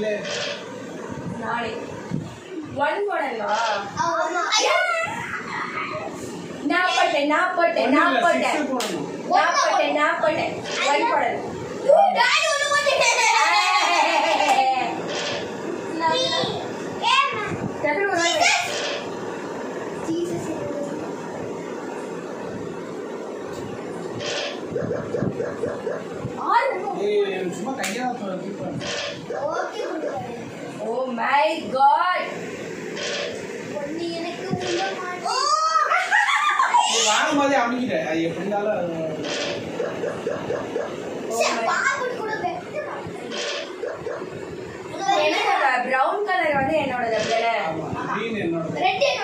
Play நானே one போடலா ஆமா நான் போட்டேன் நான் போட்டேன் நான் போட்டேன் போடணும் நான் போட்டேன் நான் போட்டேன் ஒன் போடல டாடி ஒண்ணு போட்டுட்டேன் டக்குனு ஒரு வாய் வை. ஏய் சும்மா கையா தூக்கிப்பாரு ஓ மை காட் நீ வாங்கும் போதே அமைக்கிட்ட அது எப்படி இருந்தாலும் அது- என்னோட பிரவுன் கலர் வந்து என்னோடது அப்படியே ஆமா green என்னோட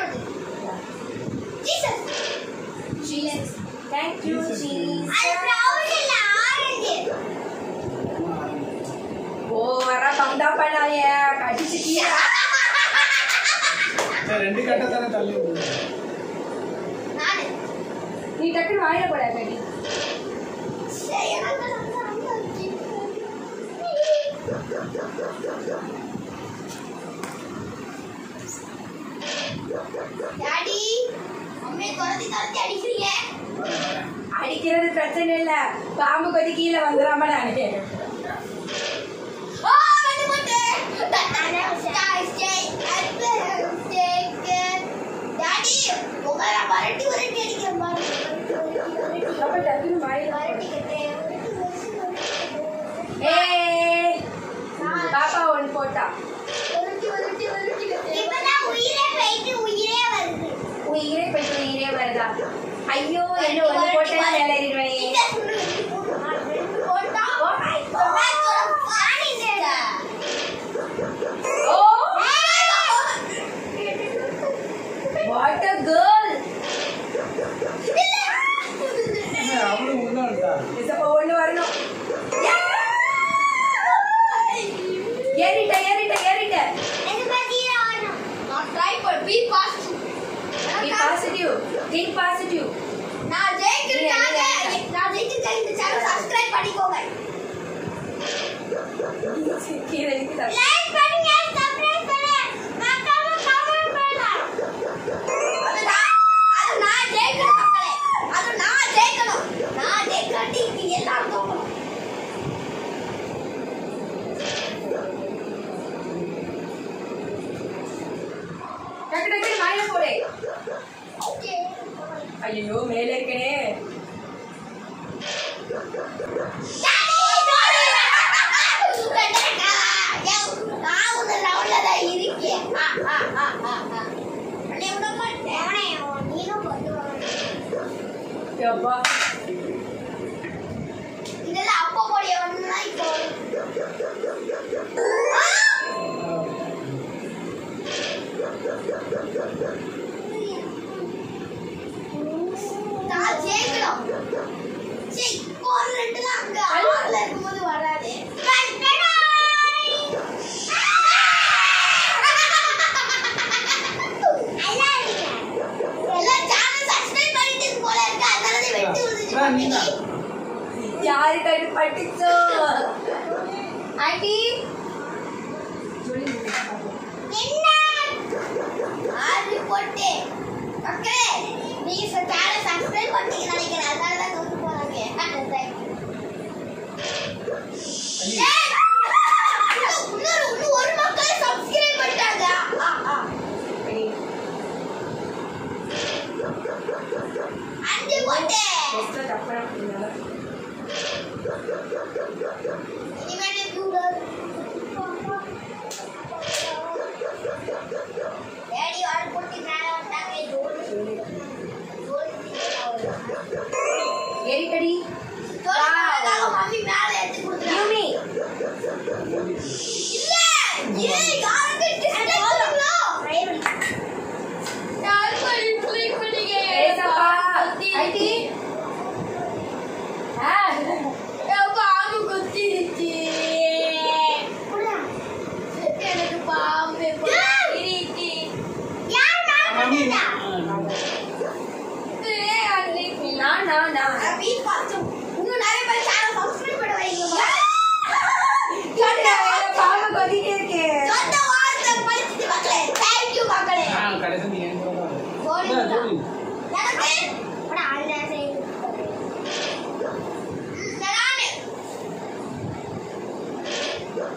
சீஸ் தேங்க் யூ சீஸ் ஓ வர பந்தா பண்ணாதே கடிச்சிட்டியா சரி, ரெண்டு கட்டை தானே தள்ளி விடுங்க நீ டக்குனு வாயில போட கடி டாடி அம்மே துரத்தி துரத்தி அடிக்கிறீங்க அடிக்கிறது பிரச்சனை இல்ல பாம்பு கொதி கீழே வந்துடாம நான் ஆ வந்து போட்டு டாடி உங்களை வரட்டி வரட்டி அடிக்கிறேன் பாருங்க அப்ப டக்குனு வாயில போடு. வரட்டிக்கிட்டே ஏய் பாப்பா ஒன்று போட்டா இப்பதான் உயிரே போயிட்டு உயிரே வருது உயிரே போயிட்டு உயிரே வருதா ஐயோ என்ன ஒன்று போட்டா சேலரிடுவேன் இந்த சுண்டு போட்டா ஒரு மேட்ச் ஒரு பாடி ஓ வாட் அ கேர்ள் என்ன, அவளும் உள்ள இருக்கா இப்ப ஒண்ணு வரணும் ஏறிட்ட ஏறிட்ட ஏறிட்ட நான் ட்ரை பண்ண be positive be positive think positive நான் ஜெயிக்கிறதுக்காக நான் ஜெயிக்கிறதுக்காக இந்த சேனல் சப்ஸ்கிரைப் பண்ணிக்கோங்க கீழே இருக்குது லைக் பண்ணுங்க சப்ஸ்கிரைப் பண்ணுங்க மறக்காம கமெண்ட் பண்ணுங்க அது நான் அது நான் ஜெயிக்கணும் மக்களே அது நான் ஜெயிக்கணும் நான் ஜெயிக்காட்டி இங்க எல்லாரும் தோக்கணும் டக்கு டக்கு வாயில போடு ஓகே ஐயோ மேலே இருக்கனே நான் உன்னை ரவுண்ட்ல தான் இருக்கேன் ஆ, ஆ, ஆ, ஆ, ஆ. உன்னை விட மாட்டேன். நீனும் கொண்டு வா. யப்பா இதெல்லாம் அப்பா போடிய ஒண்ணுதான் இப்போ வரும். ஆ! நான் ஜெயிக்கணும்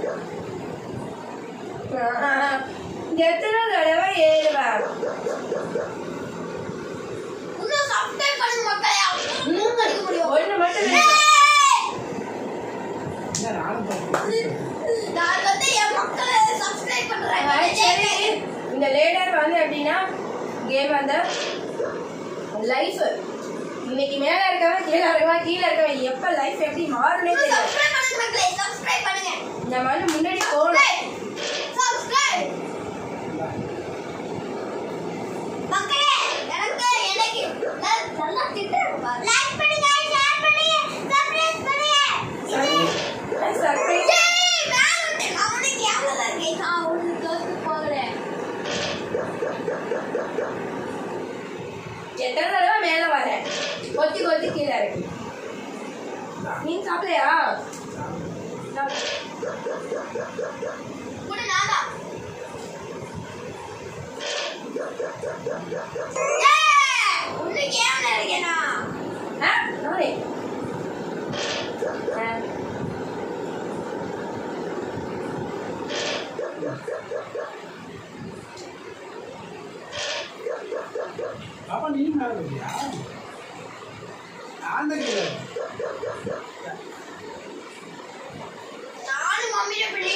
எத்தனை தடவை ஏறுவேன் இன்னும் சப்ஸ்கிரைப் பண்ணுங்க மக்களே மூணு அடிக்க முடியும் ஒண்ணு மட்டும் வேணும். என்ன நானும் பார்க்கிறேன். நான் வந்து என் மக்களை சப்ஸ்கிரைப் பண்றேன் ஆ, சரி இந்த லேடர் வந்து எப்படின்னா கேம் வந்து லைஃப் இன்னைக்கு மேல இருக்கவன் கீழே இருக்கவன் கீழே இருக்கவன் எப்ப லைஃப் எப்படி மாறுனே தெரியாது சப்ஸ்கிரைப் பண்ணுங்க மக்களே சப்ஸ்கிரைப் பண்ணுங்க நம்ம வந்து முன்னாடி போகணும் சப்ஸ்கிரைப் மக்களே எனக்கு எனக்கு நான் நல்லா திட்டுறேன் லைக் பண்ணுங்க ஷேர் பண்ணுங்க சப்ஸ்கிரைப் பண்ணுங்க சர்ப்ரைஸ் சரி நான் வந்து நான் வந்து கேமரா இருக்கேன் நான் ஒரு க்ளோஸ் போகிறேன் எத்தனை தடவை மேல வரேன் கொத்தி கொத்தி கீழே இருக்கு நீ சாப்பிடலையா சாப்பிடு. கூட நானா ஒண்ணு கேமரா இருக்கேனா ஆ, நானே. ஆ, பாப்பா நீ மேல இருக்கியா நான் தான் கீழே இருக்கேன். நானும் மம்மியோட பிள்ளை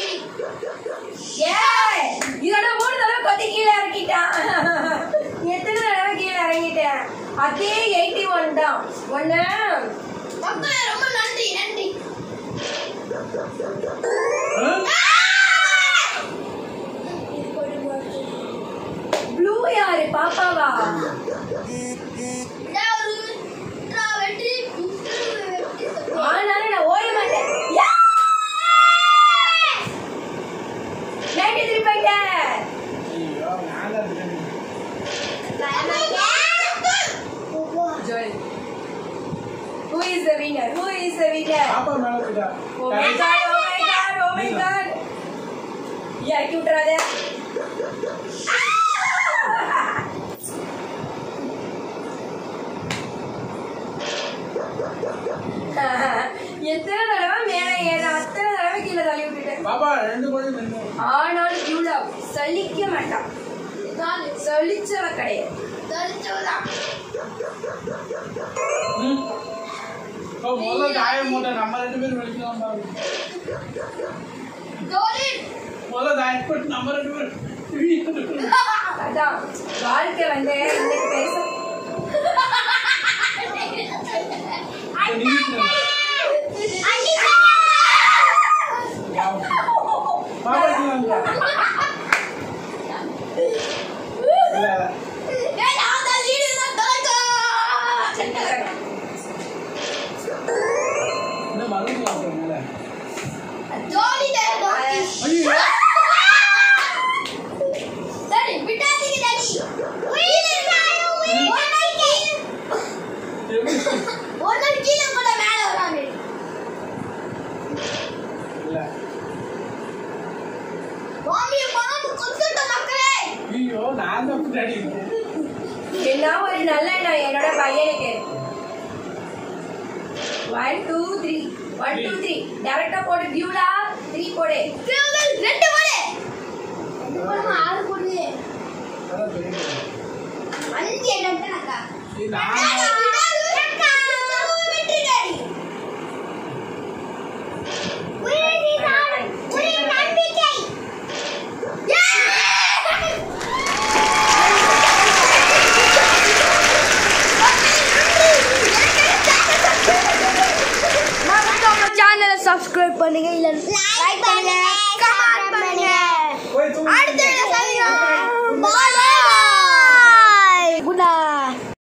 ஏய், இதோட மூணு தடவை கொத்தி கீழே இறக்கிட்டான் எத்தனை தடவை கீழே இறங்கிட்டேன் அதே எயிட்டி ஒன் தான் ஒன்னு மக்களே ரொம்ப நன்றி நன்றி ஆ? ப்ளூ யாரு பாப்பாவா நான் ஒரு ultra வெற்றி ultra வெற்றி சொல்றேன். ஆனாலும் நான் ஓய மாட்டேன் நைன்டி த்ரீ போயிட்டேன் ஐயோ நான் தான் இருக்கேன் Joy who is the winner who is the winner பாப்பா மேல இருக்கா oh my god oh my god oh my god இறக்கி விட்டுறாத எத்தனை தடவை மேலே ஏற அத்தனை தடவை கீழே தள்ளி விட்டுட்டேன் பாப்பா ரெண்டு கோழி நின்று ஆனாலும் இவ்வளோ சலிக்க மாட்டான் நாலு சலிச்சவ கிடையாது தெரிஞ்சவதா ம். இப்போ முதல்ல தாயம் போட்ட நம்ம ரெண்டு பேரும் வெளிக்கலாம் பாரு ஜோலி முதல்ல தாயம் போட்டு நம்ம ரெண்டு பேரும் வெளியே அதான் வாழ்க்கை வந்து இன்னைக்கு பேச பாப்பா இருக்கீங்களா? இல்ல இல்ல இன்னும் மருந்து வாங்குறேன் மேல ஐயோ எப்படி? இல்ல ஐயோ நான் தான் பின்னாடி இருக்கேன் என்ன ஒரு நல்ல எண்ணம் என்னோட பையனுக்கு one two three one two three டேரக்டா போடு வியூலா த்ரீ போடு ரெண்டு போடு ஆறு போடு அதான் தெரியும் அஞ்சு என்னக்கா இது நான் சப்ஸ்கிரைப் பண்ணுங்க இல்ல லைக் பண்ணுங்க கமெண்ட் பண்ணுங்க போய் தூங்கு. அடுத்த வீடியோ சந்திக்கலாம் பாய்